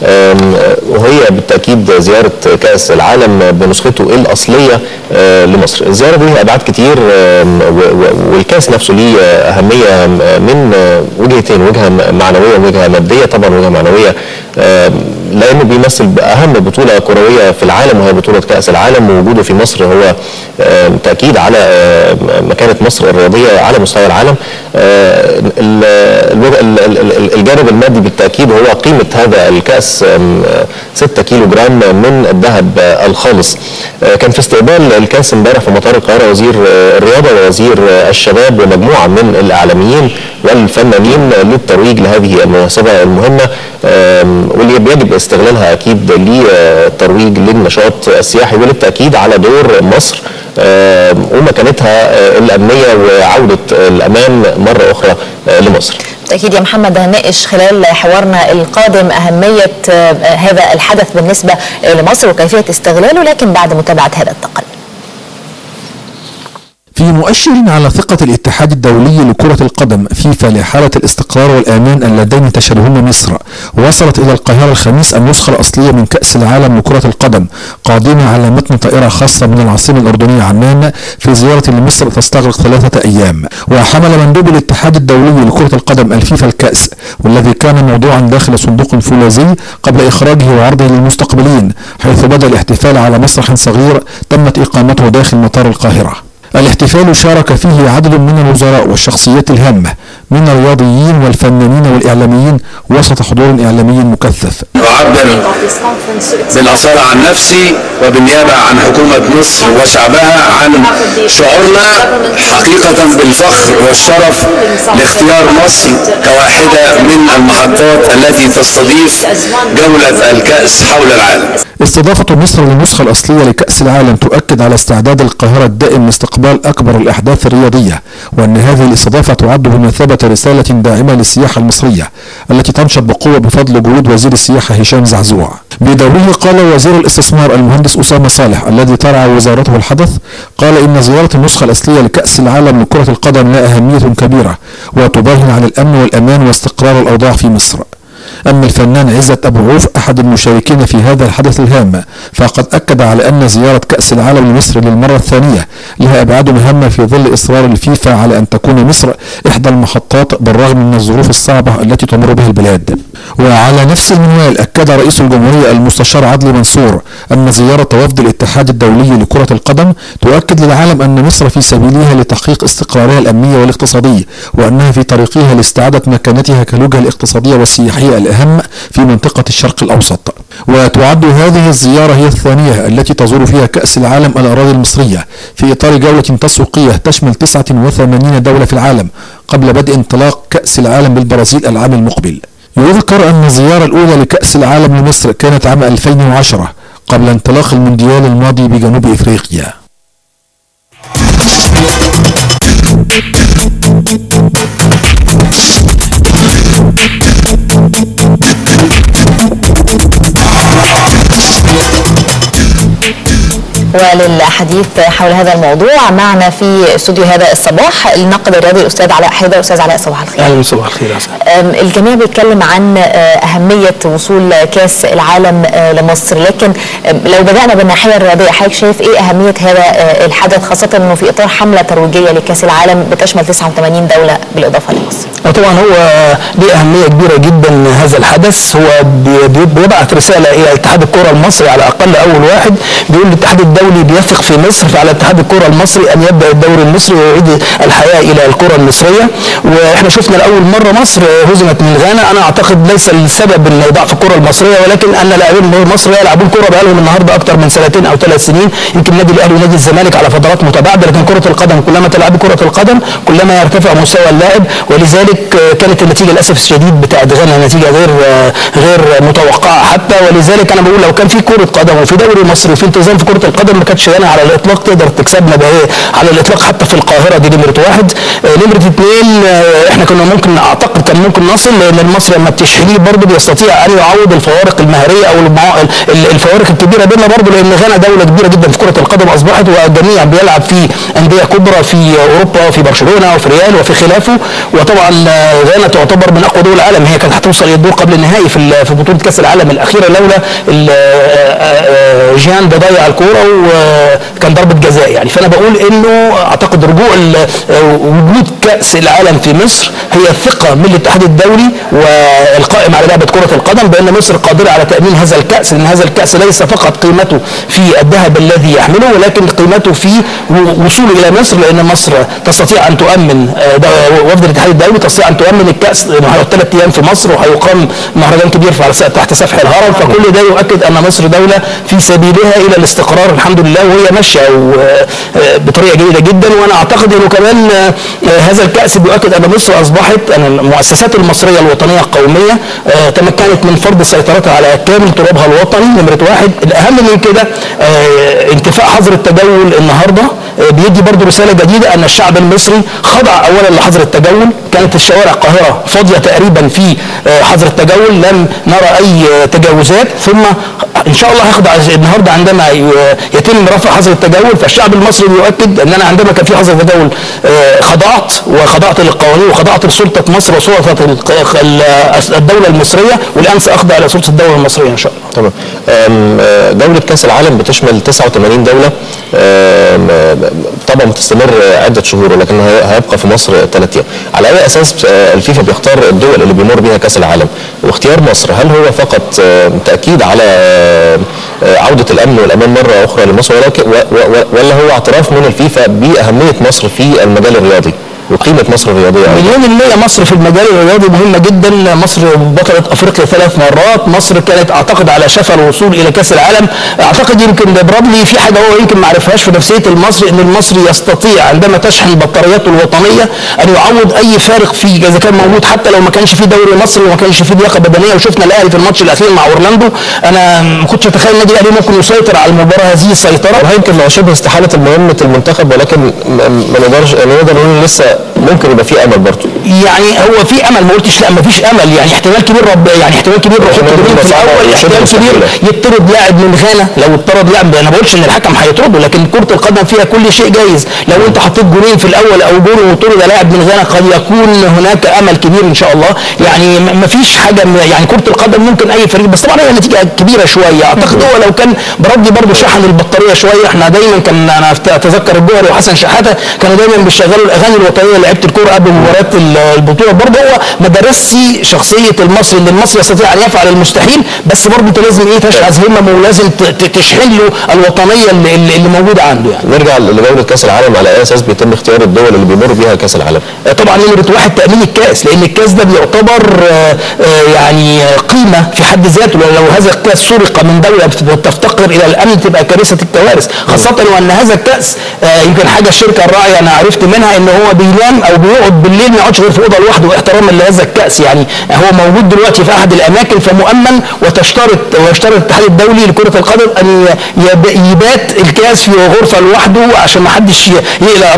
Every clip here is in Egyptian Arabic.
وهي بالتاكيد زياره كاس العالم بنسخته الاصليه لمصر الزياره دي لها ابعاد كتير والكاس نفسه ليه اهميه من وجهتين وجهه معنويه وجهه ماديه طبعا وجهه معنويه لانه بيمثل اهم بطوله كرويه في العالم وهي بطوله كاس العالم ووجوده في مصر هو تاكيد على مكانه مصر الرياضيه على مستوى العالم الجانب المادي بالتاكيد هو قيمه هذا الكاس 6 كيلو جرام من الذهب الخالص كان في استقبال الكاس امبارح في مطار القاهره وزير الرياضه ووزير الشباب ومجموعه من الاعلاميين والفنانين للترويج لهذه المناسبه المهمه واللي بيجب استغلالها اكيد للترويج للنشاط السياحي وللتاكيد على دور مصر ومكانتها الامنيه وعوده الامان مره اخرى لمصر. بالتاكيد يا محمد هنناقش خلال حوارنا القادم اهميه هذا الحدث بالنسبه لمصر وكيفيه استغلاله لكن بعد متابعه هذا التقرير. في مؤشر على ثقة الاتحاد الدولي لكرة القدم فيفا لحالة الاستقرار والأمان اللذين تشهدهما مصر وصلت إلى القاهرة الخميس النسخة الأصلية من كأس العالم لكرة القدم قادمة على متن طائرة خاصة من العاصمة الأردنية عمان في زيارة لمصر تستغرق ثلاثة أيام وحمل مندوب الاتحاد الدولي لكرة القدم الفيفا الكأس والذي كان موضوعا داخل صندوق فولاذي قبل إخراجه وعرضه للمستقبلين حيث بدأ الاحتفال على مسرح صغير تمت إقامته داخل مطار القاهرة الاحتفال شارك فيه عدد من الوزراء والشخصيات الهامة من الرياضيين والفنانين والإعلاميين وسط حضور إعلامي مكثف أعبر بالأصالة عن نفسي وبالنيابة عن حكومة مصر وشعبها عن شعورنا حقيقة بالفخر والشرف لاختيار مصر كواحدة من المحطات التي تستضيف جولة الكأس حول العالم استضافة مصر للنسخة الأصلية لكأس العالم تؤكد على استعداد القاهرة الدائم لاستقبال أكبر الأحداث الرياضية وأن هذه الاستضافة تعد بمثابة رسالة داعمة للسياحة المصرية التي تنشط بقوة بفضل جهود وزير السياحة هشام زعزوع بدوره قال وزير الاستثمار المهندس أسامة صالح الذي ترعى وزارته الحدث قال إن زيارة النسخة الأصلية لكأس العالم لكرة القدم لها أهمية كبيرة وتبرهن عن الأمن والأمان واستقرار الأوضاع في مصر أما الفنان عزت أبو عوف أحد المشاركين في هذا الحدث الهام فقد أكد على أن زيارة كأس العالم لمصر للمرة الثانية لها أبعاد مهمة في ظل إصرار الفيفا على أن تكون مصر إحدى المحطات بالرغم من الظروف الصعبة التي تمر بها البلاد وعلى نفس المنوال أكد رئيس الجمهورية المستشار عدلي منصور أن زيارة وفد الاتحاد الدولي لكرة القدم تؤكد للعالم أن مصر في سبيلها لتحقيق استقرارها الأمني والاقتصادي وأنها في طريقها لاستعادة مكانتها كالوجهة الاقتصادية والسياحية الأهم في منطقة الشرق الأوسط وتعد هذه الزيارة هي الثانية التي تزور فيها كأس العالم الأراضي المصرية في إطار جولة تسويقية تشمل 89 دولة في العالم قبل بدء انطلاق كأس العالم بالبرازيل العام المقبل يذكر أن الزيارة الأولى لكأس العالم لمصر كانت عام 2010 قبل انطلاق المونديال الماضي بجنوب إفريقيا وللحديث حول هذا الموضوع معنا في استوديو هذا الصباح الناقد الرياضي الاستاذ علاء حيدر استاذ علاء صباح الخير اهلا صباح الخير الجميع بيتكلم عن اهميه وصول كاس العالم لمصر لكن لو بدانا بالناحيه الرياضيه حضرتك شايف ايه اهميه هذا الحدث خاصه انه في اطار حمله ترويجيه لكاس العالم بتشمل 89 دوله بالاضافه لمصر طبعا هو ليه اهميه كبيره جدا هذا الحدث هو بيبعث رساله الى اتحاد الكره المصري على الاقل اول واحد بيقول الاتحاد الدولي بيثق في مصر فعلى اتحاد الكره المصري ان يبدا الدوري المصري ويعيد الحياه الى الكره المصريه واحنا شفنا لاول مره مصر هزمت من غانا انا اعتقد ليس السبب ان ضعف الكره المصريه ولكن ان لاعبين مصر يلعبون كره بقالهم النهارده اكثر من سنتين او ثلاث سنين يمكن النادي الاهلي ونادي الزمالك على فترات متباعده لكن كره القدم كلما تلعب كره القدم كلما يرتفع مستوى اللاعب ولذلك كانت النتيجه للاسف الشديد بتاعت غانا نتيجه غير غير متوقعه حتى ولذلك انا بقول لو كان في كره قدم وفي دوري مصري وفي التزام في كره القدم ما كانتش غانا على الاطلاق تقدر تكسبنا بايه على الاطلاق حتى في القاهره دي نمره واحد نمره اثنين احنا كنا ممكن اعتقد كان ممكن نصل لان المصري لما بتشحنيه برضه بيستطيع ان يعوض الفوارق المهريه او الفوارق الكبيره بيننا برضه لان غانا دوله كبيره جدا في كره القدم اصبحت والجميع بيلعب في انديه كبرى في اوروبا وفي برشلونه وفي ريال وفي خلافه وطبعا غانا تعتبر من اقوى دول العالم هي كانت هتوصل للدور قبل النهائي في في بطوله كاس العالم الاخيره لولا ال- آه، آه، جيان ده ضيع الكوره وكان ضربه جزاء يعني فانا بقول انه اعتقد رجوع ال- آه، وجود كاس العالم في مصر هي ثقه من الاتحاد الدولي والقائم على لعبه كره القدم بان مصر قادره على تامين هذا الكاس لان هذا الكاس ليس فقط قيمته في الذهب الذي يحمله ولكن قيمته في و- وصوله الى مصر لان مصر تستطيع ان تؤمن آه، ده وفد الاتحاد الدولي تستطيع ان تؤمن الكاس لانه هيقعد ثلاث ايام في مصر وهيقام مهرجان كبير في على س- تحت سفح الهرم فكل ده يؤكد ان مصر دوله في سبيلها الى الاستقرار الحمد لله وهي ماشيه و- آه، بطريقه جيده جدا وانا اعتقد انه كمان آه، آه، هذا الكاس بيؤكد ان مصر اصبحت ان المؤسسات المصريه الوطنيه القوميه آه، تمكنت من فرض سيطرتها على كامل ترابها الوطني نمره واحد الاهم من كده آه، انتفاء حظر التجول النهارده آه، بيدي برضو رساله جديده ان الشعب المصري خضع اولا لحظر التجول كانت الشوارع القاهره فاضيه تقريبا في آه، حظر التجول لم نرى اي آه، تجاوزات ثم ان شاء الله هيخضع النهارده عندما ي- يتم رفع حظر التجول فالشعب المصري بيؤكد ان انا عندما كان في حظر تجول آه، خضعت وخضعت للقوانين وخضعت لسلطه مصر وسلطه الق- ال- الدوله المصريه والان ساخضع لسلطه الدوله المصريه ان شاء الله تمام أم، آه، دولة كأس العالم بتشمل 89 دولة أم، آه، طبعا بتستمر عدة شهور ولكن هي- هيبقى في مصر ثلاث أيام على أي أساس آه، الفيفا بيختار الدول اللي بيمر بيها كأس العالم واختيار مصر هل هو فقط آه، تأكيد على آه، آه، عودة الأمن والأمان مرة أخرى لمصر ولكن و- و- ولا هو اعتراف من الفيفا بأهمية مصر في المجال الرياضي وقيمة مصر الرياضية أيضاً؟ مليون المية مصر في المجال الرياضي مهمة جدا مصر بطلة افريقيا ثلاث مرات مصر كانت اعتقد على شفا الوصول الى كاس العالم اعتقد يمكن برادلي في حاجة هو يمكن ما عرفهاش في نفسية المصري ان المصري يستطيع عندما تشحن بطارياته الوطنية ان يعوض اي فارق في اذا كان موجود حتى لو ما كانش في دوري مصري وما كانش في لياقة بدنية وشفنا الاهلي في الماتش الاخير مع اورلاندو انا ما كنتش اتخيل النادي الاهلي ممكن يسيطر على المباراة هذه السيطرة وهي يمكن لو شبه استحالة مهمة المنتخب ولكن م- ما نقدرش يعني نقدر نقول لسه ممكن يبقى في امل برضه يعني هو في امل ما قلتش لا ما فيش امل يعني احتمال كبير رب يعني احتمال كبير نحط احتمال جولين كبير في صعبة الاول وشبه احتمال كبير مستحيلة. يطرد لاعب من غانا لو اتطرد لاعب انا ما بقولش ان الحكم هيطرده لكن كره القدم فيها كل شيء جايز لو انت حطيت جولين في الاول او جول وطرد لاعب من غانا قد يكون هناك امل كبير ان شاء الله يعني م- ما فيش حاجه م- يعني كره القدم ممكن اي فريق بس طبعا هي نتيجه كبيره شويه اعتقد هو لو كان برضي برضه شحن البطاريه شويه احنا دايما كان انا أفت- اتذكر الجوهري وحسن شحاته كانوا دايما بيشغلوا الاغاني الوطنيه لعيبه الكوره قبل مباراه ال- البطوله برضه هو ما درسش شخصيه المصري ان المصري يستطيع ان يفعل المستحيل بس برضه انت لازم ايه تشحذ همه ولازم ت- ت- تشحن له الوطنيه اللي, اللي اللي موجوده عنده يعني نرجع لدورة كأس العالم على اي اساس بيتم اختيار الدول اللي بيمر بيها كأس العالم طبعا نمرة واحد تأمين الكأس لأن الكأس ده بيعتبر آه، آه، يعني آه، قيمة في حد ذاته لو لو هذا الكأس سرق من دولة بت- تفتقر إلى الأمن تبقى كارثة الكوارث خاصة وأن هذا الكأس آه، يمكن حاجة الشركة الراعية أنا عرفت منها إن هو بينام أو بيقعد بالليل ما يقعدش غير في أوضة لوحده احتراما لهذا الكأس يعني هو موجود دلوقتي في أحد الأماكن فمؤمن وتشترط ويشترط الاتحاد الدولي لكرة القدم أن يب- يبات الكأس في غرفة لوحده عشان ما حدش ي- يقلق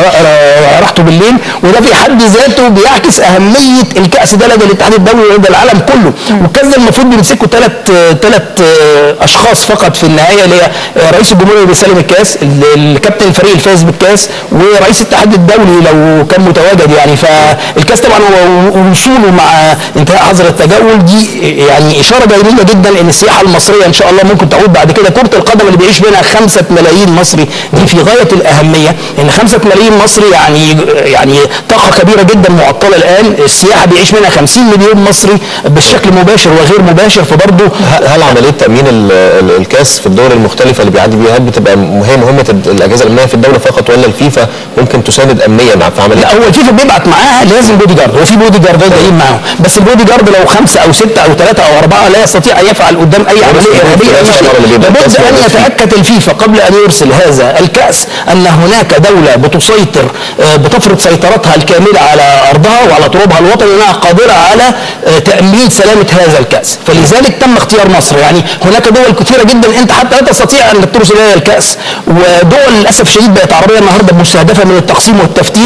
رأ- راحته بالليل وده في حد ذاته بيعكس اهميه الكاس ده لدى الاتحاد الدولي ولدى العالم كله والكاس ده المفروض بيمسكوا ثلاث ثلاث اشخاص فقط في النهايه اللي هي آه، رئيس الجمهوريه اللي بيسلم الكاس ال- الكابتن الفريق الفاز بالكاس ورئيس الاتحاد الدولي لو كان متواجد يعني فالكاس طبعا هو وصوله مع انتهاء حظر التجول دي يعني اشاره جميله جدا ان السياحه المصريه ان شاء الله ممكن تعود بعد كده كره القدم اللي بيعيش منها خمسة ملايين مصري دي في غايه الاهميه ان خمسة ملايين مصري يعني يعني طاقه كبيره جدا معطله الان السياحه بيعيش منها 50 مليون مصري بشكل مباشر وغير مباشر فبرضه هل هل عمليه تامين ال- ال- الكاس في الدول المختلفه اللي بيعدي بيها هل بتبقى هي مهمه الد- الاجهزه الامنيه في الدوله فقط ولا الفيفا ممكن تساند امنيا في عمليه لا هو الفيفا بيبعت معاها لازم بودي جارد هو في بودي جاردات جايين معاهم بس البودي جارد لو خمسه او سته او ثلاثه او اربعه لا يستطيع ان يفعل قدام اي عمليه في ارهابيه نفس أي شيء. الأمر اللي بيبقى لابد الكأس ان موجود فيه. يتاكد الفيفا قبل ان يرسل هذا الكاس ان هناك دوله بتسيطر آه، بتفرض سيطرتها الكامله على ارضها وعلى ترابها الوطني انها قادره على آه، تامين سلامه هذا الكاس فلذلك تم اختيار مصر يعني هناك دول كثيره جدا انت حتى لا تستطيع ان ترسل اليها الكاس ودول للاسف الشديد بقت عربيه النهارده مستهدفه من التقسيم والتفتيت ما تقدرش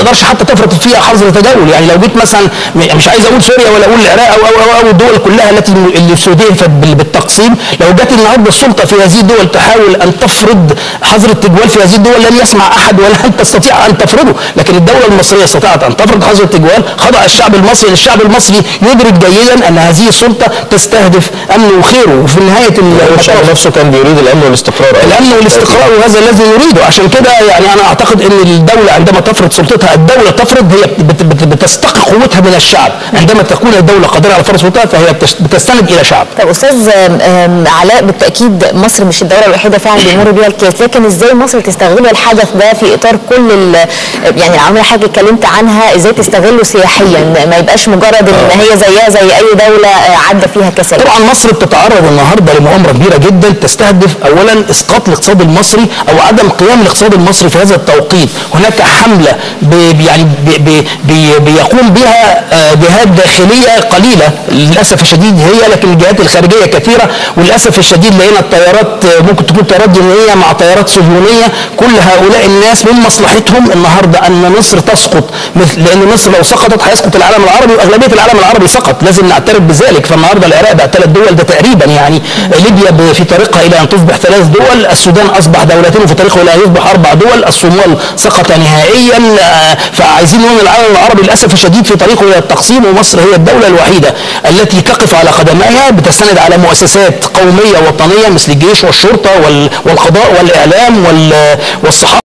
تقدرش حتى تفرض فيها حظر تجول يعني لو جيت مثلا م- مش عايز اقول سوريا ولا اقول العراق او او او, أو الدول كلها التي اللي استهدفت بال- بالتقسيم لو جت النهارده السلطه في هذه الدول تحاول ان تفرض حظر التجوال في هذه الدول لن يسمع احد ولا ان تستطيع ان تفرضه لكن الدوله المصريه استطاعت ان تفرض حظر التجوال خضع الشعب المصري الشعب المصري يدرك جيدا ان هذه السلطه تستهدف امنه وخيره وفي نهايه الشعب المطاف نفسه كان بيريد الامن والاستقرار الامن والاستقرار وهذا الذي نريده عشان كده يعني انا اعتقد ان الدوله عندما تفرض سلطتها الدوله تفرض هي بت- بت- بتستقي قوتها من الشعب عندما تكون الدوله قادره على فرض سلطتها فهي بتش- بتستند الى شعب طب استاذ آم، آم، علاء بالتاكيد مصر مش الدوله الوحيده فعلا بيمر بيها الكاس لكن ازاي مصر تستغل الحدث ده في اطار كل ال- يعني العوامل اللي حضرتك اتكلمت عنها ازاي تستغله سياحيا ما يبقاش مجرد ان هي زيها زي اي دوله آه، عدى فيها كاس العالم طبعا مصر بتتعرض النهارده لمؤامره كبيره جدا تستهدف اولا اسقاط الاقتصاد المصري او عدم قيام الاقتصاد المصري في هذا التوقيت هناك حمله ب يعني ب ب ب بيقوم بها آه، جهات داخليه قليله للاسف الشديد هي لكن الجهات الخارجيه كثيره وللاسف الشديد لقينا الطيارات آه، ممكن تكون طيارات دينيه مع طيارات صهيونيه كل هؤلاء الناس من مصلحتهم النهارده ان مصر تسقط مثل- لان مصر لو سقطت هيسقط العالم العربي واغلبيه العالم العربي سقط لازم نعترف بذلك فالنهارده العراق بقى ثلاث دول ده تقريبا يعني ليبيا ب- في طريقها الى ان تصبح ثلاث دول السودان اصبح دولتين وفي طريقه الى ان يصبح اربع دول الصومال سقط نهائيا آه، فعايزين نقول العالم العربي للاسف الشديد في طريقه الى التقسيم ومصر هي الدوله الوحيده التي تقف على قدميها بتستند على مؤسسات قوميه وطنيه مثل الجيش والشرطه وال- والقضاء والاعلام وال- والصحافه